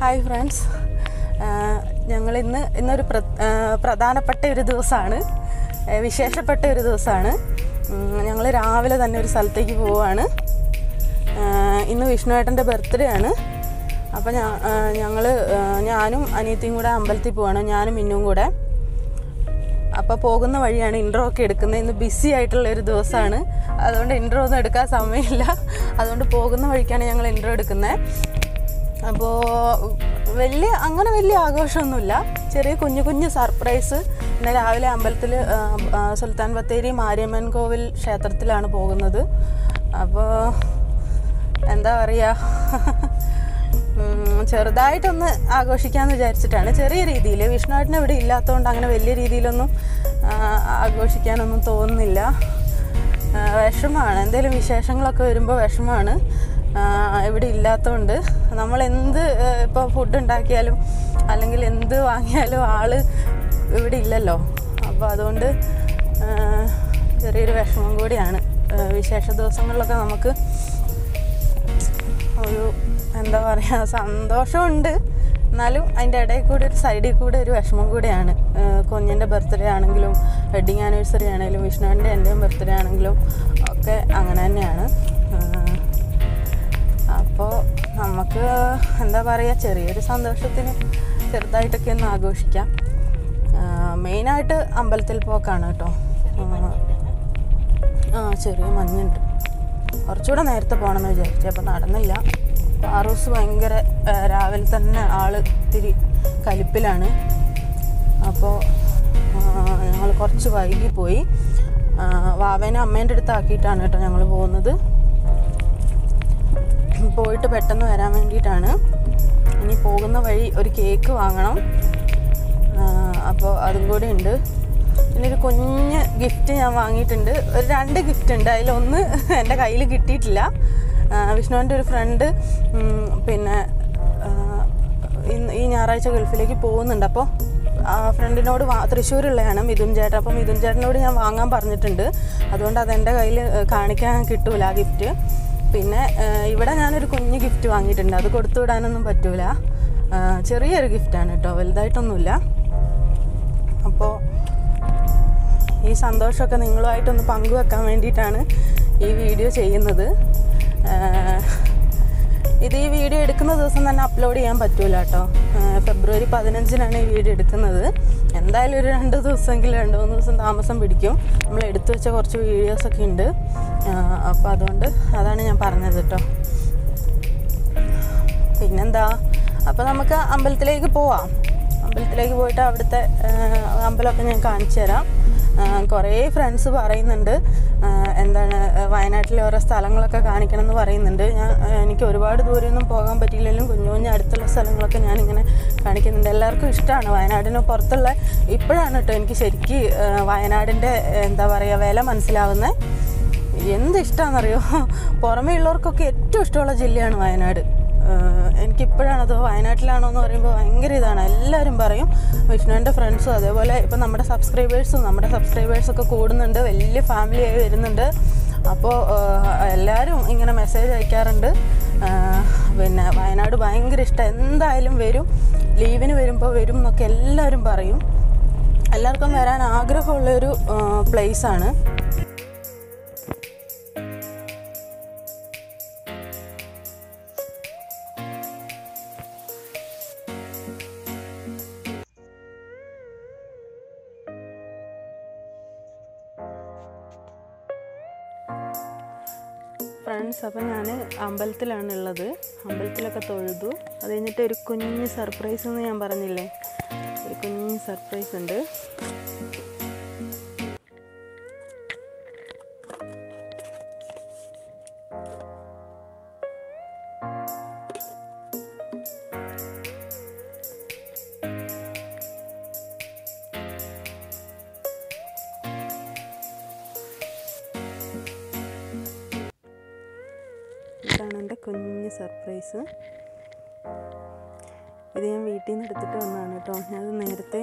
Hi friends ഞങ്ങൾ ഇന്ന് ഇന്നൊരു പ്ര ആ, പ്രധാനപ്പെട്ട ഒരു ദിവസമാണ് ആ, വിശേഷപ്പെട്ട ഒരു ദിവസമാണ് ഞങ്ങൾ രാവിലെ തന്നെ ഒരു സ്ഥലത്തേക്ക് പോവുകയാണ് ആ, ഇന്ന് വിഷ്ണുവേട്ടൻ്റെ ബർത്ത്ഡേ ആണ് അപ്പോൾ ഞങ്ങൾ ഞാനും അനിയത്തിയും കൂടെ അമ്പലത്തിൽ പോവാണ് ഞാനും മിന്നും കൂടെ അപ്പോൾ പോകുന്ന വഴിയാണ് ഇൻട്രോ ഒക്കെ എടുക്കുന്നത് ഇന്ന് ബിസി ആയിട്ടുള്ള ഒരു ദിവസമാണ് അതുകൊണ്ട് ഇൻട്രോ ഒന്നും എടുക്കാൻ സമയമില്ല അതുകൊണ്ട് പോകുന്ന വഴിക്കാണ് ഞങ്ങൾ ഇൻട്രോ എടുക്കുന്നത് അപ്പോൾ വലിയ അങ്ങനെ വലിയ ആഘോഷമൊന്നുമില്ല ചെറിയ കുഞ്ഞു കുഞ്ഞു സർപ്രൈസ് ഇന്ന് രാവിലെ അമ്പലത്തിൽ സുൽത്താൻ ബത്തേരി മാരിയമ്മൻ കോവിൽ ക്ഷേത്രത്തിലാണ് പോകുന്നത് അപ്പോൾ എന്താ പറയുക ഉം, ചെറുതായിട്ടൊന്ന് ആഘോഷിക്കാമെന്ന് വിചാരിച്ചിട്ടാണ് ചെറിയ രീതിയിൽ വിഷ്ണുവേട്ടൻ ഇവിടെ ഇല്ലാത്തതുകൊണ്ട് അങ്ങനെ വലിയ രീതിയിലൊന്നും ആ, ആഘോഷിക്കാനൊന്നും തോന്നുന്നില്ല ആ, വിഷമമാണ് എന്തെങ്കിലും വിശേഷങ്ങളൊക്കെ വരുമ്പോൾ വിഷമമാണ് ആ, ഇവിടെ ഇല്ലാത്തതുകൊണ്ട് നമ്മൾ എന്ത് ഇപ്പോൾ ഫുഡ് ഉണ്ടാക്കിയാലും അല്ലെങ്കിൽ എന്ത് വാങ്ങിയാലും ആള് ഇവിടെ ഇല്ലല്ലോ അപ്പോൾ അതുകൊണ്ട് ആ, ചെറിയൊരു വിഷമം കൂടിയാണ് ആ, വിശേഷ ദിവസങ്ങളിലൊക്കെ നമുക്ക് ഒരു എന്താ പറയുക സന്തോഷമുണ്ട് എന്നാലും അതിൻ്റെ ഇടയിൽ കൂടി ഒരു സൈഡിൽ കൂടെ ഒരു വിഷമം കൂടിയാണ് കുഞ്ഞിൻ്റെ ബർത്ത്ഡേ ആണെങ്കിലും വെഡിങ് ആനിവേഴ്സറി ആണെങ്കിലും വിഷ്ണുവിൻ്റെ എൻ്റെയും ബർത്ത്ഡേ ആണെങ്കിലും ഒക്കെ അങ്ങനെ തന്നെയാണ് അപ്പോൾ നമുക്ക് എന്താ പറയുക ചെറിയൊരു സന്തോഷത്തിന് ചെറുതായിട്ടൊക്കെ ഒന്ന് ആഘോഷിക്കാം മെയിനായിട്ട് അമ്പലത്തിൽ പോക്കാണ് കേട്ടോ ആ ചെറിയ മഞ്ഞുണ്ട് കുറച്ചുകൂടെ നേരത്തെ പോകണമെന്ന് വിചാരിച്ചു അപ്പോൾ നടന്നില്ല പാറൂസ് ഭയങ്കര ആ, രാവിലെ തന്നെ ആള് ഇത്തിരി കലിപ്പിലാണ് അപ്പോൾ ഞങ്ങൾ കുറച്ച് വൈകി പോയി ആ, വാവേനെ അമ്മേൻ്റെ അടുത്ത് ആക്കിയിട്ടാണ് കേട്ടോ ഞങ്ങൾ പോകുന്നത് പോയിട്ട് പെട്ടെന്ന് വരാൻ വേണ്ടിയിട്ടാണ് ഇനി പോകുന്ന വഴി ഒരു കേക്ക് വാങ്ങണം അപ്പോൾ അതും കൂടി ഉണ്ട് പിന്നെ ഒരു കുഞ്ഞ് ഗിഫ്റ്റ് ഞാൻ വാങ്ങിയിട്ടുണ്ട് ഒരു രണ്ട് ഗിഫ്റ്റ് ഉണ്ട് അതിലൊന്ന് എൻ്റെ കയ്യിൽ കിട്ടിയിട്ടില്ല ആ, വിഷ്ണുവിൻ്റെ ഒരു ഫ്രണ്ട് പിന്നെ ആ, ഇന്ന് ഈ ഞായറാഴ്ച ഗൾഫിലേക്ക് പോകുന്നുണ്ട് അപ്പോൾ ആ ഫ്രണ്ടിനോട് വാ തൃശ്ശൂരുള്ളതാണ് മിഥുൻ ചേട്ടൻ അപ്പോൾ മിഥുൻ ചേട്ടനോട് ഞാൻ വാങ്ങാൻ പറഞ്ഞിട്ടുണ്ട് അതുകൊണ്ട് അതെൻ്റെ കയ്യിൽ കാണിക്കാൻ കിട്ടൂല ആ ഗിഫ്റ്റ് പിന്നെ ആ, ഇവിടെ ഞാനൊരു കുഞ്ഞ് ഗിഫ്റ്റ് വാങ്ങിയിട്ടുണ്ട് അത് കൊടുത്തു വിടാനൊന്നും പറ്റൂല ആ, ചെറിയൊരു ഗിഫ്റ്റാണ് കേട്ടോ വലുതായിട്ടൊന്നുമില്ല അപ്പോൾ ഈ സന്തോഷമൊക്കെ നിങ്ങളുമായിട്ടൊന്ന് പങ്കുവെക്കാൻ വേണ്ടിയിട്ടാണ് ഈ വീഡിയോ ചെയ്യുന്നത് ആഹ് ഇത് ഈ വീഡിയോ എടുക്കുന്ന ദിവസം തന്നെ അപ്ലോഡ് ചെയ്യാൻ പറ്റൂല കേട്ടോ ആഹ് ഫെബ്രുവരി പതിനഞ്ചിനാണ് ഈ വീഡിയോ എടുക്കുന്നത് എന്തായാലും ഒരു രണ്ട് ദിവസമെങ്കിലും രണ്ട് മൂന്ന് ദിവസം താമസം പിടിക്കും നമ്മൾ എടുത്തു വെച്ച കുറച്ച് വീഡിയോസൊക്കെ ഉണ്ട് അപ്പോൾ അതുകൊണ്ട് അതാണ് ഞാൻ പറഞ്ഞത് കേട്ടോ പിന്നെന്താ അപ്പോൾ നമുക്ക് അമ്പലത്തിലേക്ക് പോവാം അമ്പലത്തിലേക്ക് പോയിട്ട് അവിടുത്തെ ആ, അമ്പലമൊക്കെ ഞാൻ കാണിച്ചു തരാം ആ, കുറേ ഫ്രണ്ട്സ് പറയുന്നുണ്ട് ആ, എന്താണ് ആ, വയനാട്ടിലെ ഓരോ സ്ഥലങ്ങളൊക്കെ കാണിക്കണം എന്ന് പറയുന്നുണ്ട് ഞാൻ ആ, എനിക്ക് ഒരുപാട് ദൂരെയൊന്നും പോകാൻ പറ്റിയില്ലെങ്കിലും കുഞ്ഞു കുഞ്ഞു അടുത്തുള്ള സ്ഥലങ്ങളൊക്കെ ഞാനിങ്ങനെ കാണിക്കുന്നുണ്ട് എല്ലാവർക്കും ഇഷ്ടമാണ് വയനാടിന് പുറത്തുള്ള ഇപ്പോഴാണ് കേട്ടോ എനിക്ക് ശരിക്ക് ആ, വയനാടിൻ്റെ എന്താ പറയുക വില മനസ്സിലാവുന്നത് എന്ത് ഇഷ്ടമാണെന്നറിയോ പുറമേ ഉള്ളവർക്കൊക്കെ ഏറ്റവും ഇഷ്ടമുള്ള ജില്ലയാണ് വയനാട് ആഹ് എനിക്കിപ്പോഴാണത് വയനാട്ടിലാണോ എന്ന് പറയുമ്പോൾ ഭയങ്കര ഇതാണ് എല്ലാവരും പറയും വിഷ്ണുവിൻ്റെ ഫ്രണ്ട്സും അതേപോലെ ഇപ്പം നമ്മുടെ സബ്സ്ക്രൈബേഴ്സും നമ്മുടെ സബ്സ്ക്രൈബേഴ്സൊക്കെ കൂടുന്നുണ്ട് വലിയ ഫാമിലിയായി വരുന്നുണ്ട് അപ്പോൾ എല്ലാവരും ഇങ്ങനെ മെസ്സേജ് അയക്കാറുണ്ട് ആഹ് പിന്നെ വയനാട് ഭയങ്കര ഇഷ്ടം എന്തായാലും വരും ലീവിന് വരുമ്പോൾ വരും എന്നൊക്കെ എല്ലാവരും പറയും എല്ലാവർക്കും വരാൻ ആഗ്രഹമുള്ളൊരു പ്ലേസാണ് ഫ്രണ്ട്സ് അപ്പോൾ ഞാൻ അമ്പലത്തിലാണ് ഉള്ളത് അമ്പലത്തിലൊക്കെ തൊഴുതു അത് കഴിഞ്ഞിട്ട് ഒരു കുഞ്ഞ് സർപ്രൈസ് എന്ന് ഞാൻ പറഞ്ഞില്ലേ ഒരു കുഞ്ഞ് സർപ്രൈസ് ഉണ്ട് ഇതാണ് എൻ്റെ കുഞ്ഞ് സർപ്രൈസ് ഇത് ഞാൻ വീട്ടിൽ നിന്ന് എടുത്തിട്ട് വന്നതാണ് കേട്ടോ ഞാനത് നേരത്തെ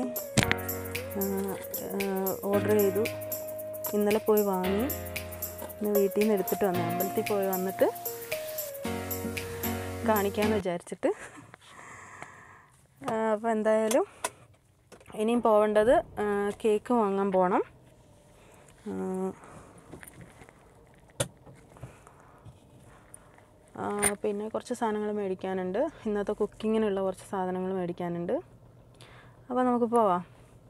ഓർഡർ ചെയ്തു ഇന്നലെ പോയി വാങ്ങി ഇന്ന് വീട്ടിൽ നിന്ന് എടുത്തിട്ട് വന്നു അമ്പലത്തിൽ പോയി വന്നിട്ട് കാണിക്കാമെന്ന് വിചാരിച്ചിട്ട് അപ്പോൾ എന്തായാലും ഇനിയും പോവേണ്ടത് ആ, കേക്ക് വാങ്ങാൻ പോകണം ആ, ആ, പിന്നെ കുറച്ച് സാധനങ്ങൾ മേടിക്കാനുണ്ട് ഇന്നത്തെ കുക്കിങ്ങിനുള്ള കുറച്ച് സാധനങ്ങൾ മേടിക്കാനുണ്ട് അപ്പോൾ നമുക്ക് പോവാം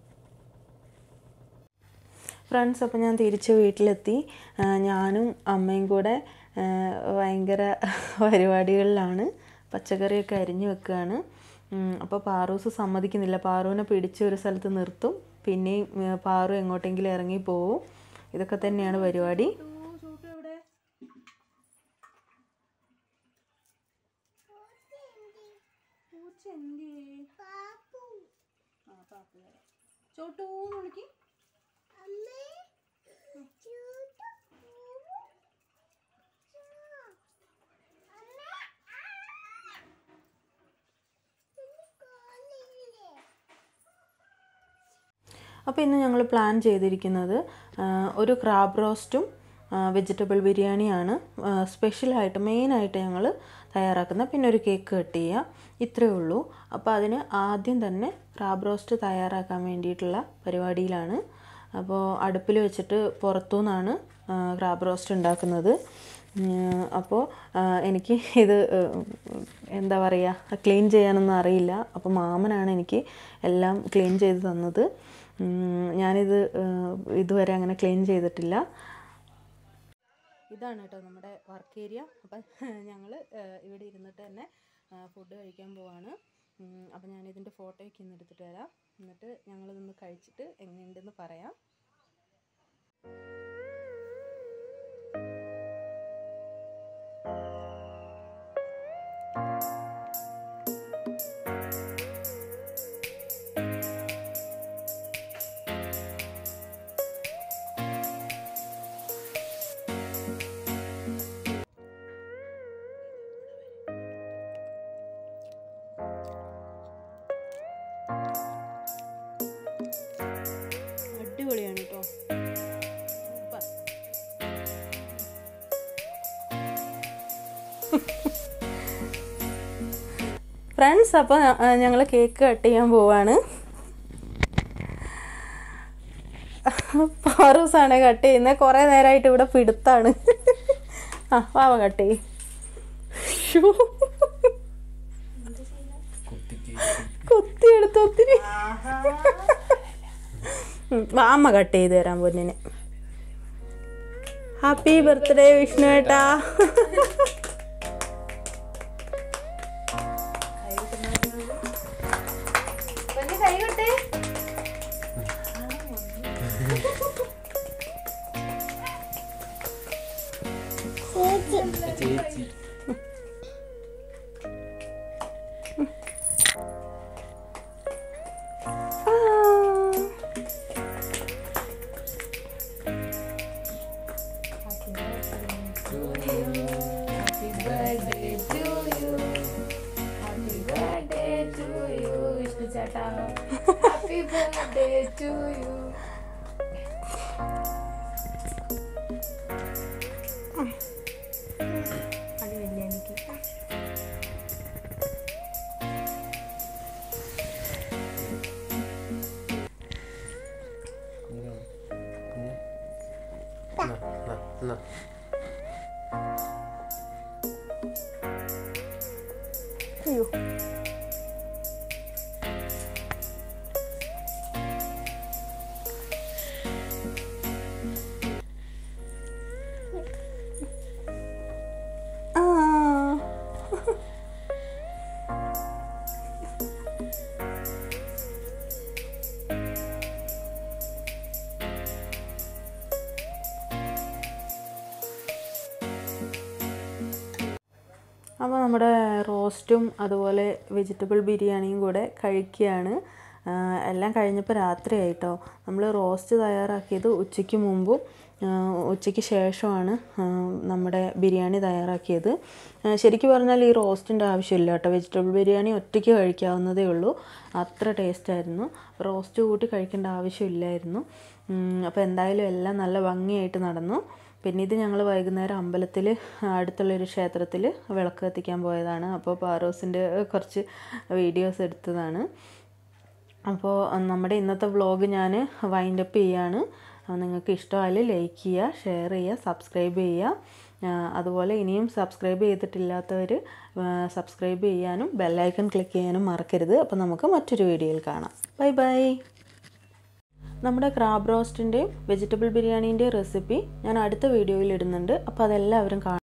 ഫ്രണ്ട്സ് അപ്പോൾ ഞാൻ തിരിച്ച് വീട്ടിലെത്തി ആ, ഞാനും അമ്മയും കൂടെ ആ, ഭയങ്കര പരിപാടികളിലാണ് പച്ചക്കറിയൊക്കെ അരിഞ്ഞു വെക്കുകയാണ് ഉം, അപ്പോൾ പാറൂസ് സമ്മതിക്കുന്നില്ല പാറുവിനെ പിടിച്ച് ഒരു സ്ഥലത്ത് നിർത്തും പിന്നെയും ആ, പാറു എങ്ങോട്ടെങ്കിലും ഇറങ്ങി പോവും ഇതൊക്കെ തന്നെയാണ് പരിപാടി ചോട്ടു വിളിക്കും അപ്പോൾ ഇന്ന് ഞങ്ങൾ പ്ലാൻ ചെയ്തിരിക്കുന്നത് ആ, ഒരു ക്രാബ് റോസ്റ്റും വെജിറ്റബിൾ ബിരിയാണിയാണ് സ്പെഷ്യലായിട്ട് മെയിനായിട്ട് ഞങ്ങൾ തയ്യാറാക്കുന്നത് പിന്നെ ഒരു കേക്ക് കട്ട് ചെയ്യുക ഇത്രയേ ഉള്ളൂ അപ്പോൾ അതിന് ആദ്യം തന്നെ ക്രാബ് റോസ്റ്റ് തയ്യാറാക്കാൻ വേണ്ടിയിട്ടുള്ള പരിപാടിയിലാണ് അപ്പോൾ അടുപ്പിൽ വെച്ചിട്ട് പുറത്തുനിന്നാണ് ക്രാബ് റോസ്റ്റ് ഉണ്ടാക്കുന്നത് ഉം, അപ്പോൾ ആ, എനിക്ക് ഇത് ഉം, എന്താ പറയുക ക്ലീൻ ചെയ്യാനൊന്നും അറിയില്ല അപ്പോൾ മാമനാണ് എനിക്ക് എല്ലാം ക്ലീൻ ചെയ്ത് തന്നത് ഉം, ഞാനിത് ഏഹ്, ഇതുവരെ അങ്ങനെ ക്ലീൻ ചെയ്തിട്ടില്ല ഇതാണ് കേട്ടോ നമ്മുടെ വർക്ക് ഏരിയ അപ്പം ഞങ്ങൾ ഇവിടെ ഇരുന്നിട്ട് തന്നെ ഫുഡ് കഴിക്കാൻ പോവാണ് ഉം, അപ്പം ഞാനിതിൻ്റെ ഫോട്ടോയൊക്കെ ഇന്ന് എടുത്തിട്ട് വരാം എന്നിട്ട് ഞങ്ങളിതൊന്ന് കഴിച്ചിട്ട് എങ്ങനെയുണ്ടെന്ന് പറയാം അടിപൊളിയാണ് കേട്ടോ സൂപ്പർ ഫ്രണ്ട്സ് അപ്പോൾ ഞങ്ങൾ കേക്ക് കട്ട് ചെയ്യാൻ പോവാണ് പാറൂസാണ് കട്ട് ചെയ്യുന്നത് കുറേ നേരമായിട്ട് ഇവിടെ പിടുത്താണ് ആ വാവ കട്ട് ചെയ്യും ശ്ശോ. കുത്തിയെടുത്ത് ഒത്തിരി ഉം, വാ, അമ്മ കട്ട് ചെയ്ത് തരാൻ പൊന്നിന് ഹാപ്പി ബർത്ത്ഡേ വിഷ്ണു ഏട്ടാ ചേച്ചി Happy birthday to you. അയ്യോ ആ അപ്പോൾ നമ്മുടെ റോസ്റ്റും അതുപോലെ വെജിറ്റബിൾ ബിരിയാണിയും കൂടെ കഴിക്കുകയാണ് ആ, എല്ലാം കഴിഞ്ഞപ്പോൾ രാത്രിയായിട്ടോ നമ്മൾ റോസ്റ്റ് തയ്യാറാക്കിയത് ഉച്ചയ്ക്ക് മുമ്പും ആ, ഉച്ചയ്ക്ക് ശേഷമാണ് ആ, നമ്മുടെ ബിരിയാണി തയ്യാറാക്കിയത് ആ, ശരിക്കും പറഞ്ഞാൽ ഈ റോസ്റ്റിൻ്റെ ആവശ്യമില്ല കേട്ടോ വെജിറ്റബിൾ ബിരിയാണി ഒറ്റയ്ക്ക് കഴിക്കാവുന്നതേ ഉള്ളൂ അത്ര ടേസ്റ്റായിരുന്നു റോസ്റ്റ് കൂട്ടി കഴിക്കേണ്ട ആവശ്യമില്ലായിരുന്നു അപ്പോൾ എന്തായാലും എല്ലാം നല്ല ഭംഗിയായിട്ട് നടന്നു പിന്നെ ഇത് ഞങ്ങൾ വൈകുന്നേരം അമ്പലത്തിൽ അടുത്തുള്ളൊരു ക്ഷേത്രത്തിൽ വിളക്ക് കത്തിക്കാൻ പോയതാണ് അപ്പോൾ പാറോസിൻ്റെ കുറച്ച് വീഡിയോസ് എടുത്തതാണ് അപ്പോൾ നമ്മുടെ ഇന്നത്തെ വ്ളോഗ് ഞാൻ വൈൻഡപ്പ് ചെയ്യാണ് അപ്പോൾ നിങ്ങൾക്ക് ഇഷ്ടമായാൽ ലൈക്ക് ചെയ്യുക ഷെയർ ചെയ്യുക സബ്സ്ക്രൈബ് ചെയ്യുക ആ, അതുപോലെ ഇനിയും സബ്സ്ക്രൈബ് ചെയ്തിട്ടില്ലാത്തവർ സബ്സ്ക്രൈബ് ചെയ്യാനും ബെല്ലൈക്കൺ ക്ലിക്ക് ചെയ്യാനും മറക്കരുത് അപ്പോൾ നമുക്ക് മറ്റൊരു വീഡിയോയിൽ കാണാം ബൈ ബൈ നമ്മുടെ ക്രാബ് റോസ്റ്റിൻ്റെയും വെജിറ്റബിൾ ബിരിയാണീൻ്റെയും റെസിപ്പി ഞാൻ അടുത്ത വീഡിയോയിൽ ഇടുന്നുണ്ട് അപ്പോൾ അതെല്ലാവരും കാണാം